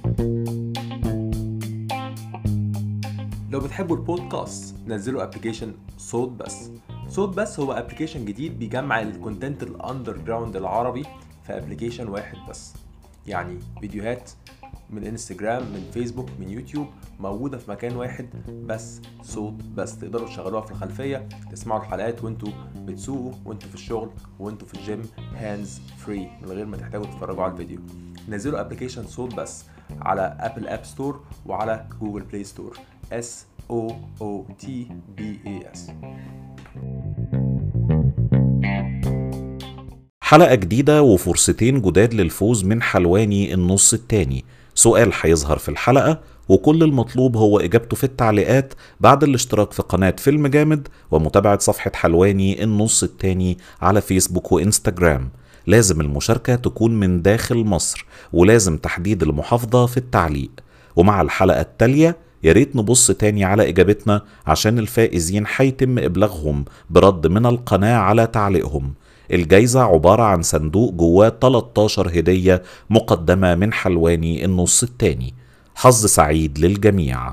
لو بتحبوا البودكاست نزلوا ابلكيشن صوت بس صوت بس هو ابلكيشن جديد بيجمع الكونتنت الاندر جراوند العربي في ابلكيشن واحد بس يعني فيديوهات من انستجرام من فيسبوك من يوتيوب موجودة في مكان واحد بس صوت بس تقدروا تشغلوها في الخلفية تسمعوا الحلقات وانتوا بتسوقوا وانتوا في الشغل وانتوا في الجيم هاندز فري من غير ما تحتاجوا تتفرجوا على الفيديو نزلوا ابلكيشن صوت بس على ابل اب ستور وعلى جوجل بلاي ستور S O O T B A S حلقة جديدة وفرصتين جداد للفوز من حلواني النص التاني سؤال هيظهر في الحلقة وكل المطلوب هو إجابته في التعليقات بعد الاشتراك في قناة فيلم جامد ومتابعة صفحة حلواني النص التاني على فيسبوك وإنستجرام لازم المشاركة تكون من داخل مصر ولازم تحديد المحافظة في التعليق ومع الحلقة التالية يا ريت نبص تاني على إجابتنا عشان الفائزين هيتم إبلاغهم برد من القناة على تعليقهم الجايزة عبارة عن صندوق جواه 13 هدية مقدمة من حلواني النص التاني حظ سعيد للجميع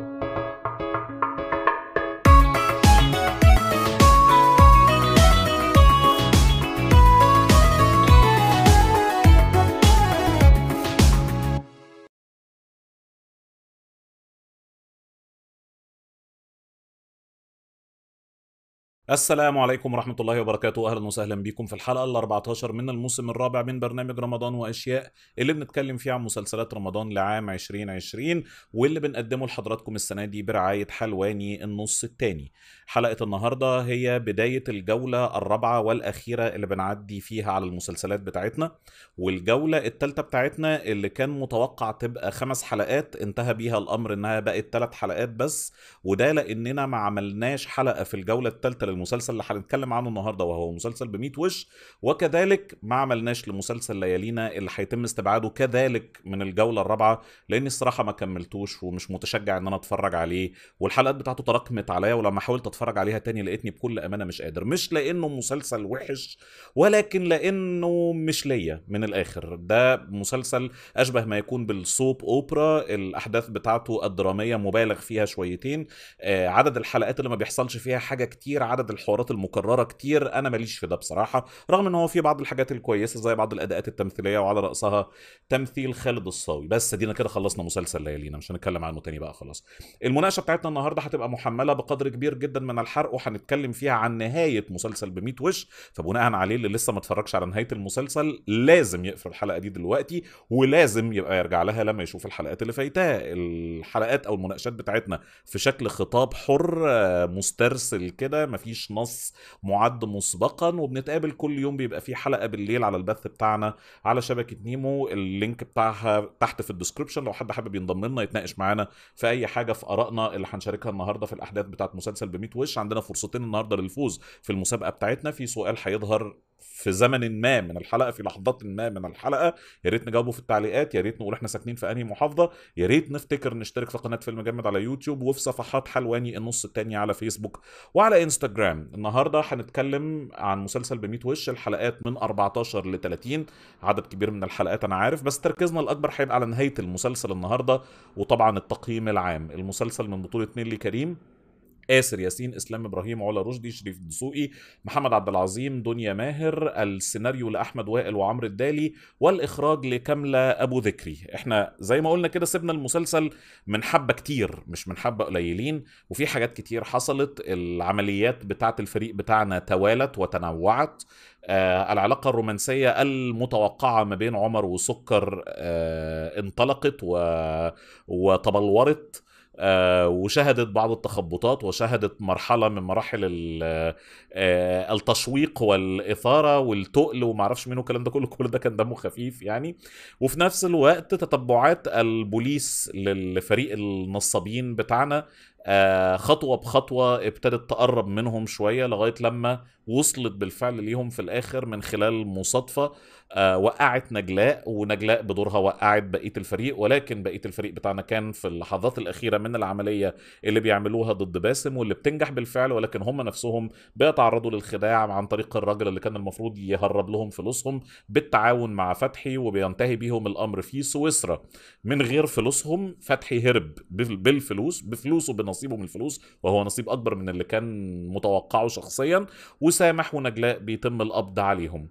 السلام عليكم ورحمة الله وبركاته أهلا وسهلا بكم في الحلقة ال 14 من الموسم الرابع من برنامج رمضان وأشياء اللي بنتكلم فيه عن مسلسلات رمضان لعام 2020 واللي بنقدمه لحضراتكم السنة دي برعاية حلواني النص التاني حلقة النهاردة هي بداية الجولة الرابعة والأخيرة اللي بنعدي فيها على المسلسلات بتاعتنا والجولة التالتة بتاعتنا اللي كان متوقع تبقى خمس حلقات انتهى بيها الأمر إنها بقت ثلاث حلقات بس وده لأننا ما عملناش حلقة في الجولة التالتة للمسلسل اللي هنتكلم عنه النهارده وهو مسلسل ب وش وكذلك ما عملناش لمسلسل ليالينا اللي هيتم استبعاده كذلك من الجوله الرابعه لاني الصراحه ما كملتوش ومش متشجع ان انا اتفرج عليه والحلقات بتاعته تراكمت عليا ولما حاولت اتفرج عليها تاني لقيتني بكل امانه مش قادر مش لانه مسلسل وحش ولكن لانه مش ليا من الاخر ده مسلسل اشبه ما يكون بالسوب اوبرا الاحداث بتاعته الدراميه مبالغ فيها شويتين آه عدد الحلقات اللي ما بيحصلش فيها حاجه كتير عدد الحوارات المكرره كتير انا ماليش في ده بصراحه رغم ان هو في بعض الحاجات الكويسه زي بعض الاداءات التمثيليه وعلى راسها تمثيل خالد الصاوي بس ادينا كده خلصنا مسلسل ليالينا مش هنتكلم عنه تاني بقى خلاص المناقشه بتاعتنا النهارده هتبقى محمله بقدر كبير جدا من الحرق وهنتكلم فيها عن نهايه مسلسل ب وش فبناء عليه اللي لسه ما اتفرجش على نهايه المسلسل لازم يقفل الحلقه دي دلوقتي ولازم يبقى يرجع لها لما يشوف الحلقات اللي فايتاه الحلقات او المناقشات بتاعتنا في شكل خطاب حر مسترسل كده مفيش نص معد مسبقا وبنتقابل كل يوم بيبقى في حلقه بالليل على البث بتاعنا على شبكه نيمو اللينك بتاعها تحت في الديسكربشن لو حد حابب ينضم لنا يتناقش معانا في اي حاجه في ارائنا اللي هنشاركها النهارده في الاحداث بتاعت مسلسل ب وش عندنا فرصتين النهارده للفوز في المسابقه بتاعتنا في سؤال هيظهر في زمن ما من الحلقه في لحظات ما من الحلقه يا ريت نجاوبه في التعليقات يا ريت نقول احنا ساكنين في انهي محافظه يا ريت نفتكر نشترك في قناه فيلم جامد على يوتيوب وفي صفحات حلواني النص التاني على فيسبوك وعلى انستجرام النهارده هنتكلم عن مسلسل ب وش الحلقات من 14 ل 30 عدد كبير من الحلقات انا عارف بس تركيزنا الاكبر هيبقى على نهايه المسلسل النهارده وطبعا التقييم العام المسلسل من بطوله نيلي كريم آسر ياسين إسلام إبراهيم علا رشدي شريف الدسوقي محمد عبد العظيم دنيا ماهر السيناريو لأحمد وائل وعمرو الدالي والإخراج لكاملة أبو ذكري إحنا زي ما قلنا كده سيبنا المسلسل من حبة كتير مش من حبة قليلين وفي حاجات كتير حصلت العمليات بتاعة الفريق بتاعنا توالت وتنوعت آه العلاقة الرومانسية المتوقعة ما بين عمر وسكر آه انطلقت و... وتبلورت آه وشهدت بعض التخبطات وشهدت مرحلة من مراحل آه التشويق والإثارة والتقل ومعرفش مين والكلام ده كله كل ده كان دمه خفيف يعني وفي نفس الوقت تتبعات البوليس للفريق النصابين بتاعنا آه خطوه بخطوه ابتدت تقرب منهم شويه لغايه لما وصلت بالفعل ليهم في الاخر من خلال مصادفه آه وقعت نجلاء ونجلاء بدورها وقعت بقيه الفريق ولكن بقيه الفريق بتاعنا كان في اللحظات الاخيره من العمليه اللي بيعملوها ضد باسم واللي بتنجح بالفعل ولكن هم نفسهم بيتعرضوا للخداع عن طريق الراجل اللي كان المفروض يهرب لهم فلوسهم بالتعاون مع فتحي وبينتهي بيهم الامر في سويسرا من غير فلوسهم فتحي هرب بال- بالفلوس بفلوسه بنصيبه من الفلوس وهو نصيب اكبر من اللي كان متوقعه شخصيا وسامح ونجلاء بيتم القبض عليهم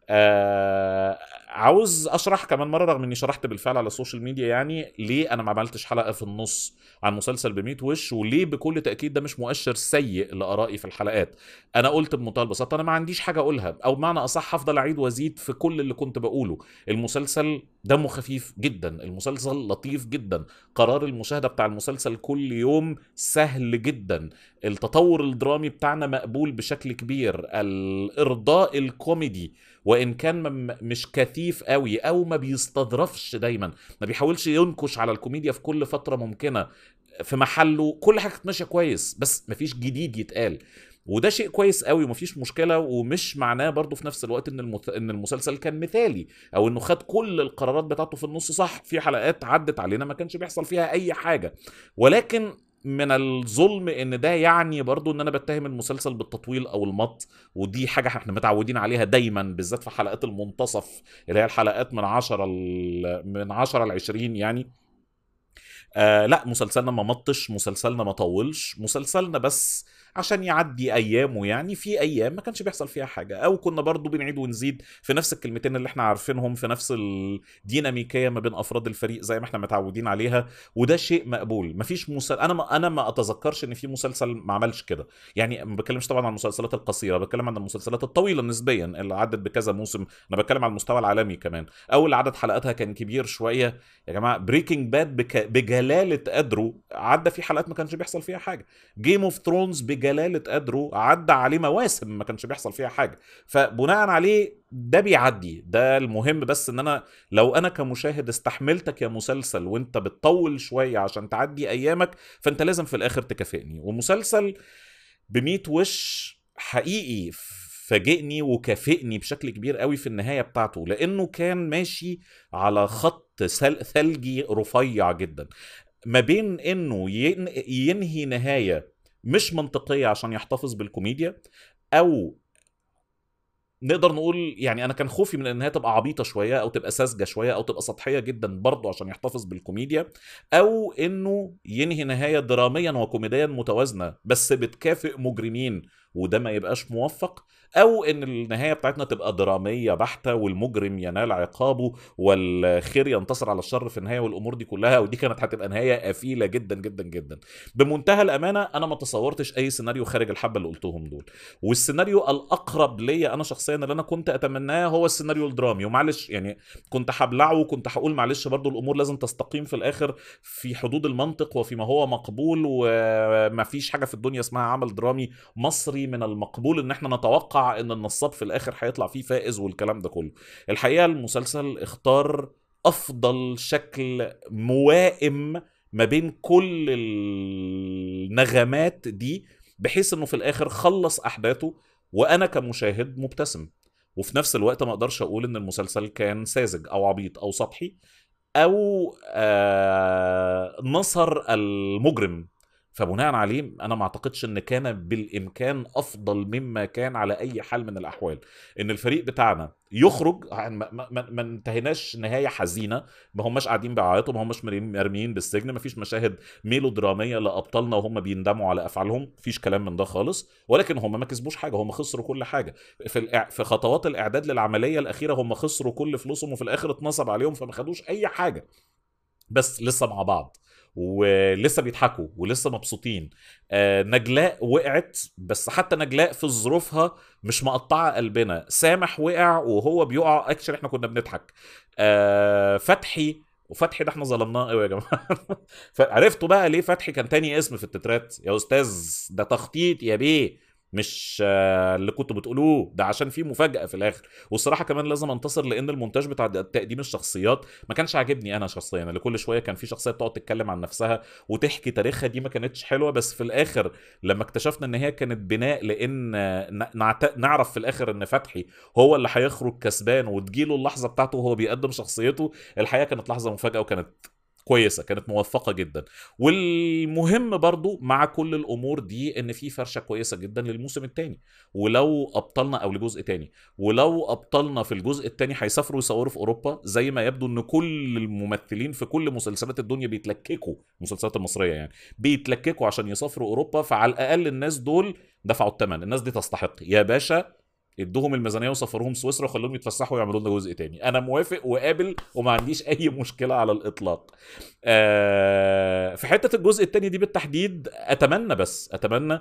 آه عاوز اشرح كمان مره رغم اني شرحت بالفعل على السوشيال ميديا يعني ليه انا ما عملتش حلقه في النص عن مسلسل ب وش وليه بكل تاكيد ده مش مؤشر سيء لارائي في الحلقات انا قلت بمنتهى البساطه انا ما عنديش حاجه اقولها او بمعنى اصح هفضل اعيد وازيد في كل اللي كنت بقوله المسلسل دمه خفيف جدا المسلسل لطيف جدا قرار المشاهده بتاع المسلسل كل يوم سهل جدا التطور الدرامي بتاعنا مقبول بشكل كبير الارضاء الكوميدي وان كان م- مش كثيف قوي او ما بيستظرفش دايما ما بيحاولش ينكش على الكوميديا في كل فتره ممكنه في محله كل حاجه كانت ماشيه كويس بس مفيش جديد يتقال وده شيء كويس قوي ومفيش مشكله ومش معناه برضه في نفس الوقت ان المت... ان المسلسل كان مثالي او انه خد كل القرارات بتاعته في النص صح في حلقات عدت علينا ما كانش بيحصل فيها اي حاجه ولكن من الظلم ان ده يعني برضو ان انا بتهم المسلسل بالتطويل او المط ودي حاجه احنا متعودين عليها دايما بالذات في حلقات المنتصف اللي هي الحلقات من 10 ل... من 10 ل 20 يعني آه لا مسلسلنا ما مطش مسلسلنا ما طولش مسلسلنا بس عشان يعدي ايامه يعني في ايام ما كانش بيحصل فيها حاجه او كنا برضو بنعيد ونزيد في نفس الكلمتين اللي احنا عارفينهم في نفس الديناميكيه ما بين افراد الفريق زي ما احنا متعودين عليها وده شيء مقبول مفيش مسل... انا ما انا ما اتذكرش ان في مسلسل ما عملش كده يعني ما بتكلمش طبعا عن المسلسلات القصيره بتكلم عن المسلسلات الطويله نسبيا اللي عدت بكذا موسم انا بتكلم على المستوى العالمي كمان او اللي عدد حلقاتها كان كبير شويه يا جماعه بريكنج باد بك... بجلاله قدره عدى في حلقات ما كانش بيحصل فيها حاجه جيم اوف ثرونز بجلاله قدره عدى عليه مواسم ما كانش بيحصل فيها حاجه فبناء عليه ده بيعدي ده المهم بس ان انا لو انا كمشاهد استحملتك يا مسلسل وانت بتطول شويه عشان تعدي ايامك فانت لازم في الاخر تكافئني ومسلسل بميت وش حقيقي فاجئني وكافئني بشكل كبير قوي في النهايه بتاعته لانه كان ماشي على خط سل- ثلجي رفيع جدا ما بين انه ين- ينهي نهايه مش منطقيه عشان يحتفظ بالكوميديا او نقدر نقول يعني انا كان خوفي من ان هي تبقى عبيطه شويه او تبقى ساذجه شويه او تبقى سطحيه جدا برضه عشان يحتفظ بالكوميديا او انه ينهي نهايه دراميا وكوميديا متوازنه بس بتكافئ مجرمين وده ما يبقاش موفق او ان النهايه بتاعتنا تبقى دراميه بحته والمجرم ينال عقابه والخير ينتصر على الشر في النهايه والامور دي كلها ودي كانت هتبقى نهايه قفيله جدا جدا جدا بمنتهى الامانه انا ما تصورتش اي سيناريو خارج الحبه اللي قلتهم دول والسيناريو الاقرب ليا انا شخصيا اللي انا كنت اتمناه هو السيناريو الدرامي ومعلش يعني كنت هبلعه وكنت هقول معلش برضو الامور لازم تستقيم في الاخر في حدود المنطق وفيما هو مقبول وما فيش حاجه في الدنيا اسمها عمل درامي مصري من المقبول ان احنا نتوقع ان النصاب في الاخر هيطلع فيه فائز والكلام ده كله الحقيقه المسلسل اختار افضل شكل موائم ما بين كل النغمات دي بحيث انه في الاخر خلص احداثه وانا كمشاهد مبتسم وفي نفس الوقت ما اقدرش اقول ان المسلسل كان ساذج او عبيط او سطحي او آه نصر المجرم فبناء عليه انا ما اعتقدش ان كان بالامكان افضل مما كان على اي حال من الاحوال ان الفريق بتاعنا يخرج ما, ما, ما, ما انتهيناش نهايه حزينه ما هماش قاعدين بيعيطوا ما هماش مرميين بالسجن ما فيش مشاهد ميلو دراميه لابطالنا وهم بيندموا على افعالهم فيش كلام من ده خالص ولكن هم ما كسبوش حاجه هم خسروا كل حاجه في الإع... في خطوات الاعداد للعمليه الاخيره هم خسروا كل فلوسهم وفي الاخر اتنصب عليهم فما خدوش اي حاجه بس لسه مع بعض ولسه بيضحكوا ولسه مبسوطين آه نجلاء وقعت بس حتى نجلاء في ظروفها مش مقطعه قلبنا سامح وقع وهو بيقع اكشن احنا كنا بنضحك آه فتحي وفتحي ده احنا ظلمناه قوي يا جماعه عرفتوا بقى ليه فتحي كان تاني اسم في التترات يا استاذ ده تخطيط يا بيه مش آه، اللي كنتوا بتقولوه ده عشان في مفاجاه في الاخر والصراحه كمان لازم انتصر لان المونتاج بتاع تقديم الشخصيات ما كانش عاجبني انا شخصيا اللي كل شويه كان في شخصيه تقعد تتكلم عن نفسها وتحكي تاريخها دي ما كانتش حلوه بس في الاخر لما اكتشفنا ان هي كانت بناء لان آه، ن- نعت- نعرف في الاخر ان فتحي هو اللي هيخرج كسبان وتجيله اللحظه بتاعته وهو بيقدم شخصيته الحقيقه كانت لحظه مفاجاه وكانت كويسه كانت موفقه جدا والمهم برضو مع كل الامور دي ان في فرشه كويسه جدا للموسم الثاني ولو ابطلنا او لجزء تاني ولو ابطلنا في الجزء الثاني هيسافروا يصوروا في اوروبا زي ما يبدو ان كل الممثلين في كل مسلسلات الدنيا بيتلككوا المسلسلات المصريه يعني بيتلككوا عشان يسافروا اوروبا فعلى الاقل الناس دول دفعوا الثمن الناس دي تستحق يا باشا ادوهم الميزانيه وسفروهم سويسرا وخلوهم يتفسحوا ويعملوا لنا جزء تاني انا موافق وقابل وما عنديش اي مشكله على الاطلاق آه في حته الجزء التاني دي بالتحديد اتمنى بس اتمنى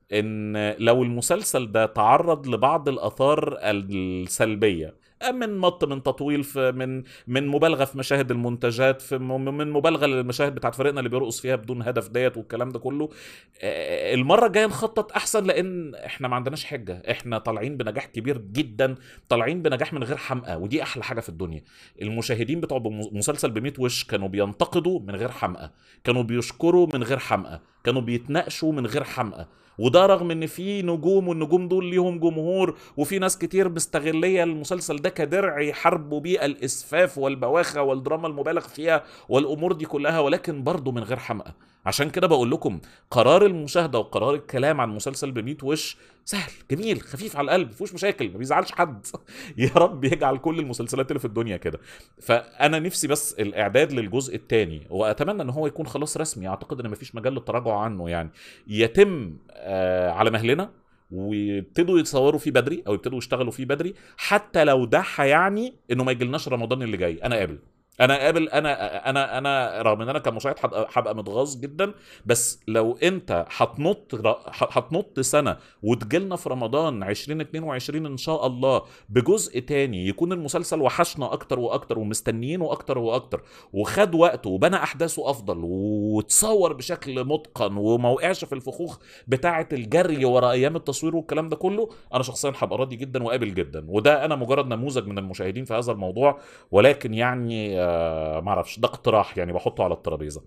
ان لو المسلسل ده تعرض لبعض الاثار السلبيه من مط من تطويل في من من مبالغه في مشاهد المنتجات في م- من مبالغه للمشاهد بتاعت فريقنا اللي بيرقص فيها بدون هدف ديت والكلام ده كله آه، المره الجايه نخطط احسن لان احنا ما عندناش حجه احنا طالعين بنجاح كبير جدا طالعين بنجاح من غير حمقى ودي احلى حاجه في الدنيا المشاهدين بتوع بم- مسلسل بميت وش كانوا بينتقدوا من غير حمقى كانوا بيشكروا من غير حمقى كانوا بيتناقشوا من غير حمقى وده رغم ان في نجوم والنجوم دول ليهم جمهور وفي ناس كتير مستغليه المسلسل ده كدرع يحاربوا بيه الاسفاف والبواخه والدراما المبالغ فيها والامور دي كلها ولكن برضه من غير حمقى عشان كده بقول لكم قرار المشاهده وقرار الكلام عن مسلسل بميت وش سهل جميل خفيف على القلب مفيهوش مشاكل ما بيزعلش حد يا رب يجعل كل المسلسلات اللي في الدنيا كده فانا نفسي بس الاعداد للجزء الثاني واتمنى ان هو يكون خلاص رسمي اعتقد ان مفيش مجال للتراجع عنه يعني يتم آه على مهلنا ويبتدوا يتصوروا فيه بدري او يبتدوا يشتغلوا فيه بدري حتى لو ده هيعني انه ما يجيلناش رمضان اللي جاي انا قابل انا قابل انا انا انا رغم ان انا كمشاهد هبقى هبقى متغاظ جدا بس لو انت هتنط هتنط سنه وتجيلنا في رمضان 2022 ان شاء الله بجزء تاني يكون المسلسل وحشنا اكتر واكتر ومستنيينه اكتر واكتر وخد وقته وبنى احداثه افضل وتصور بشكل متقن وما وقعش في الفخوخ بتاعه الجري ورا ايام التصوير والكلام ده كله انا شخصيا هبقى راضي جدا وقابل جدا وده انا مجرد نموذج من المشاهدين في هذا الموضوع ولكن يعني آه ما اعرفش ده اقتراح يعني بحطه على الترابيزه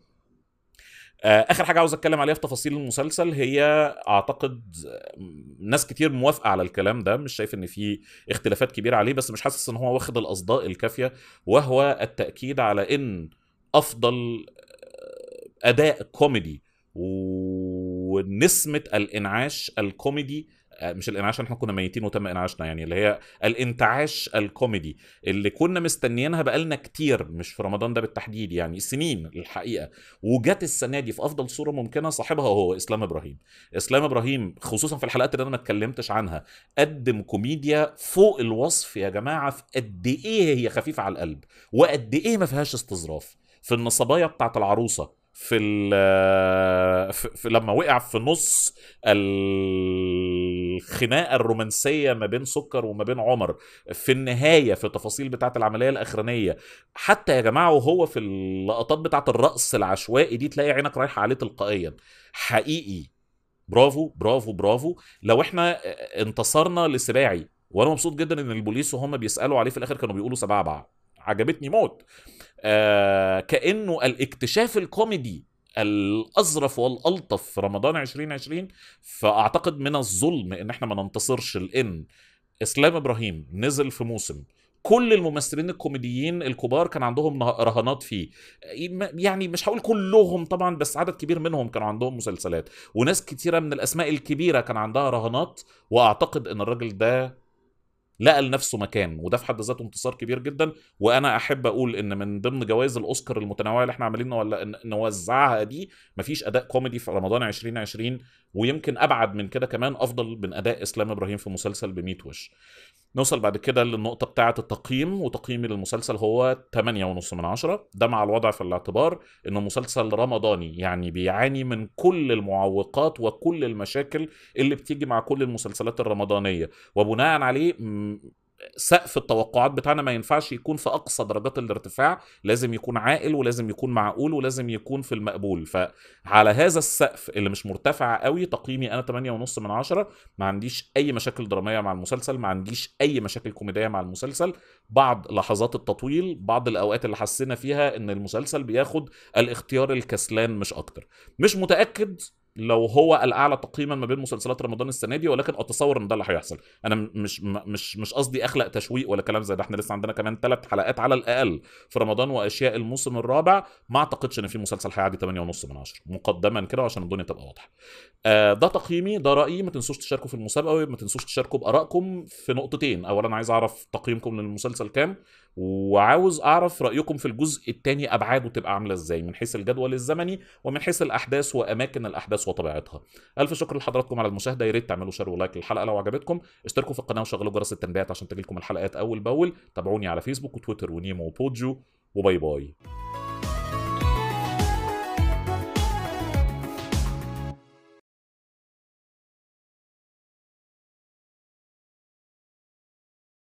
آه، اخر حاجه عاوز اتكلم عليها في تفاصيل المسلسل هي اعتقد آه، ناس كتير موافقه على الكلام ده مش شايف ان في اختلافات كبيره عليه بس مش حاسس ان هو واخد الاصداء الكافيه وهو التاكيد على ان افضل آه، اداء كوميدي ونسمه الانعاش الكوميدي آه، مش الانعاش عشان احنا كنا ميتين وتم انعاشنا يعني اللي هي الانتعاش الكوميدي اللي كنا مستنيينها بقالنا كتير مش في رمضان ده بالتحديد يعني سنين الحقيقه وجت السنه دي في افضل صوره ممكنه صاحبها هو اسلام ابراهيم اسلام ابراهيم خصوصا في الحلقات اللي انا ما اتكلمتش عنها قدم كوميديا فوق الوصف يا جماعه في قد ايه هي خفيفه على القلب وقد ايه ما فيهاش استظراف في النصبايه بتاعت العروسه في, ال- في, في لما وقع في نص الخناقه الرومانسيه ما بين سكر وما بين عمر في النهايه في التفاصيل بتاعت العمليه الاخرانيه حتى يا جماعه وهو في اللقطات بتاعت الرقص العشوائي دي تلاقي عينك رايحه عليه تلقائيا حقيقي برافو برافو برافو لو احنا انتصرنا لسباعي وانا مبسوط جدا ان البوليس وهم بيسالوا عليه في الاخر كانوا بيقولوا سبعبع عجبتني موت آه كانه الاكتشاف الكوميدي الاظرف والالطف في رمضان 2020 فاعتقد من الظلم ان احنا ما ننتصرش لان اسلام ابراهيم نزل في موسم كل الممثلين الكوميديين الكبار كان عندهم نه- رهانات فيه يعني مش هقول كلهم طبعا بس عدد كبير منهم كانوا عندهم مسلسلات وناس كتيره من الاسماء الكبيره كان عندها رهانات واعتقد ان الراجل ده لقى لنفسه مكان وده في حد ذاته انتصار كبير جدا وانا احب اقول ان من ضمن جوائز الاوسكار المتنوعه اللي احنا عاملين نول- ن- نوزعها دي مفيش اداء كوميدي في رمضان 2020 ويمكن ابعد من كده كمان افضل من اداء اسلام ابراهيم في مسلسل بميت وش نوصل بعد كده للنقطة بتاعة التقييم وتقييمي للمسلسل هو 8.5 من عشرة ده مع الوضع في الاعتبار انه مسلسل رمضاني يعني بيعاني من كل المعوقات وكل المشاكل اللي بتيجي مع كل المسلسلات الرمضانية وبناء عليه م- سقف التوقعات بتاعنا ما ينفعش يكون في اقصى درجات الارتفاع لازم يكون عاقل ولازم يكون معقول ولازم يكون في المقبول فعلى هذا السقف اللي مش مرتفع قوي تقييمي انا 8 ونص من عشرة ما عنديش اي مشاكل دراميه مع المسلسل ما عنديش اي مشاكل كوميديه مع المسلسل بعض لحظات التطويل بعض الاوقات اللي حسينا فيها ان المسلسل بياخد الاختيار الكسلان مش اكتر مش متاكد لو هو الاعلى تقييما ما بين مسلسلات رمضان السنه دي ولكن اتصور ان ده اللي هيحصل انا م- مش م- مش مش قصدي اخلق تشويق ولا كلام زي ده احنا لسه عندنا كمان ثلاث حلقات على الاقل في رمضان واشياء الموسم الرابع ما اعتقدش ان في مسلسل هيعدي 8 ونص من 10 مقدما كده عشان الدنيا تبقى واضحه آه ده تقييمي ده رايي ما تنسوش تشاركوا في المسابقه وما تنسوش تشاركوا بارائكم في نقطتين اولا عايز اعرف تقييمكم للمسلسل كام وعاوز اعرف رايكم في الجزء الثاني ابعاده تبقى عامله ازاي من حيث الجدول الزمني ومن حيث الاحداث واماكن الاحداث وطبيعتها الف شكر لحضراتكم على المشاهده يا ريت تعملوا شير ولايك للحلقه لو عجبتكم اشتركوا في القناه وشغلوا جرس التنبيهات عشان تجيلكم الحلقات اول باول تابعوني على فيسبوك وتويتر ونيمو وبوجو وباي باي